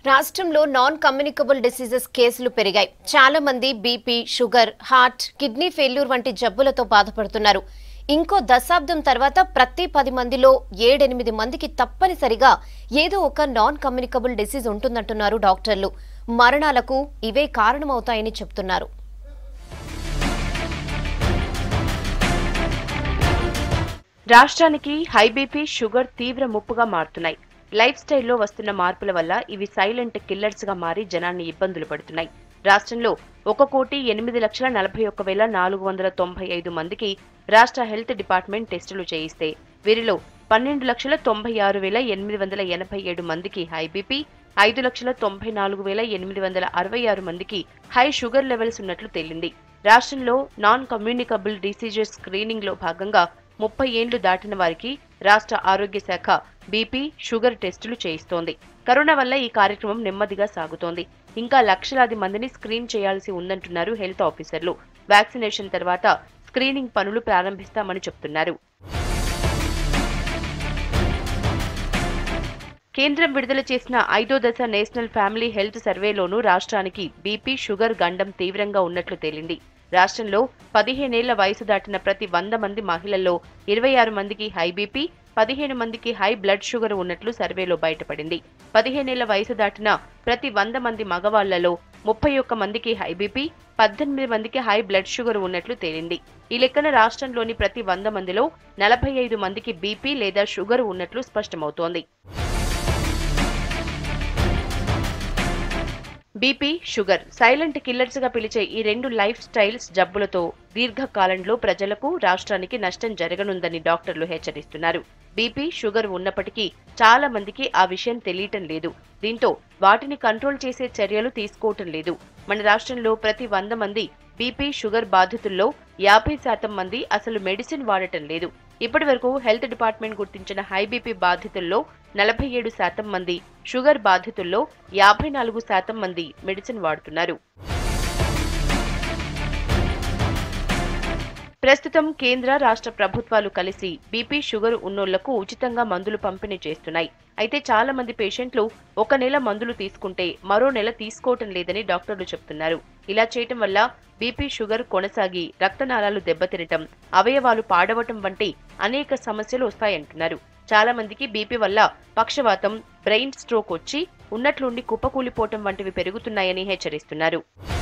రాష్ట్రంలో non communicable diseases కేసులు పెరిగాయి చాలా మంది BP sugar heart kidney failure వంటి జబ్బులతో బాధపడుతున్నారు ఇంకో దశాబ్దం తర్వాత ప్రతి పది మందిలో ఏడెనిమిది మందికి తప్పనిసరిగా ఏదో ఒక నాన్ కమ్యూనికబుల్ డిసీజ్ ఉంటుందంటున్నారు డాక్టర్లు మరణాలకు ఇవే కారణమవుతాయని చెప్తున్నారు రాష్ట్రానికి హై బీపీ షుగర్ తీవ్ర ముప్పుగా మారుతున్నాయి లైఫ్ స్టైల్లో వస్తున్న మార్పుల వల్ల ఇవి సైలెంట్ కిల్లర్స్ గా మారి జనాన్ని ఇబ్బందులు పడుతున్నాయి రాష్ట్రంలో ఒక కోటి ఎనిమిది లక్షల నలభై ఒక్క వేల నాలుగు వందల తొంభై ఐదు మందికి రాష్ట్ర హెల్త్ డిపార్ట్మెంట్ టెస్టులు చేయిస్తే వీరిలో పన్నెండు లక్షల తొంభై ఆరు వేల ఎనిమిది వందల ఎనభై ఏడు మందికి హై బీపీ ఐదు లక్షల తొంభై నాలుగు వేల ఎనిమిది వందల అరవై ఆరు మందికి హై షుగర్ లెవెల్స్ ఉన్నట్లు తేలింది రాష్ట్రంలో నాన్ కమ్యూనికబుల్ డిసీజెస్ స్క్రీనింగ్ లో భాగంగా ముప్పై ఏండ్లు దాటిన వారికి రాష్ట్ర ఆరోగ్య శాఖ బీపీ షుగర్ టెస్టులు చేయిస్తోంది కరోనా వల్ల ఈ కార్యక్రమం నెమ్మదిగా సాగుతోంది ఇంకా లక్షలాది మందిని స్క్రీన్ చేయాల్సి ఉందంటున్నారు హెల్త్ ఆఫీసర్లు వ్యాక్సినేషన్ తర్వాత స్క్రీనింగ్ పనులు ప్రారంభిస్తామని చెప్తున్నారు కేంద్రం విడుదల చేసిన ఐదో దశ నేషనల్ ఫ్యామిలీ హెల్త్ సర్వేలోనూ రాష్ట్రానికి బీపీ షుగర్ గండం తీవ్రంగా ఉన్నట్లు తేలింది రాష్ట్రంలో పదిహేనేళ్ల వయసు దాటిన ప్రతి వంద మంది మహిళల్లో ఇరవై ఆరు మందికి హై బీపీ పదిహేను మందికి హై బ్లడ్ షుగర్ ఉన్నట్లు సర్వేలో బయటపడింది పదిహేనేళ్ల వయసు దాటిన ప్రతి వంద మంది మగవాళ్లలో ముప్పై ఒక్క మందికి హై బీపీ పద్దెనిమిది మందికి హై బ్లడ్ షుగర్ ఉన్నట్లు తేలింది ఈ లెక్కన రాష్ట్రంలోని ప్రతి వంద మందిలో నలభై ఐదు మందికి బీపీ లేదా షుగర్ ఉన్నట్లు స్పష్టమవుతోంది బీపీ షుగర్ సైలెంట్ కిల్లర్స్ గా పిలిచే ఈ రెండు లైఫ్ స్టైల్స్ జబ్బులతో దీర్ఘకాలంలో ప్రజలకు రాష్ట్రానికి నష్టం జరగనుందని డాక్టర్లు హెచ్చరిస్తున్నారు బీపీ షుగర్ ఉన్నప్పటికీ చాలా మందికి ఆ విషయం తెలియటం లేదు దీంతో వాటిని కంట్రోల్ చేసే చర్యలు తీసుకోవటం లేదు మన రాష్ట్రంలో ప్రతి వంద మంది బీపీ షుగర్ బాధితుల్లో యాభై శాతం మంది అసలు మెడిసిన్ వాడటం లేదు ఇప్పటి వరకు హెల్త్ డిపార్ట్మెంట్ గుర్తించిన హై బీపీ బాధితుల్లో నలభై ఏడు శాతం మంది షుగర్ బాధితుల్లో యాభై నాలుగు శాతం మంది మెడిసిన్ వాడుతున్నారు ప్రస్తుతం కేంద్ర రాష్ట్ర ప్రభుత్వాలు కలిసి బీపీ షుగర్ ఉన్నోళ్లకు ఉచితంగా మందులు పంపిణీ చేస్తున్నాయి అయితే చాలా మంది పేషెంట్లు ఒక నెల మందులు తీసుకుంటే మరో నెల తీసుకోవటం లేదని డాక్టర్లు చెప్తున్నారు ఇలా చేయటం వల్ల బీపీ షుగర్ కొనసాగి రక్తనాళాలు దెబ్బతినటం అవయవాలు పాడవటం వంటి అనేక సమస్యలు వస్తాయంటున్నారు చాలా మందికి బీపీ వల్ల పక్షవాతం బ్రెయిన్ స్ట్రోక్ వచ్చి ఉన్నట్లుండి కుప్పకూలిపోవటం వంటివి పెరుగుతున్నాయని హెచ్చరిస్తున్నారు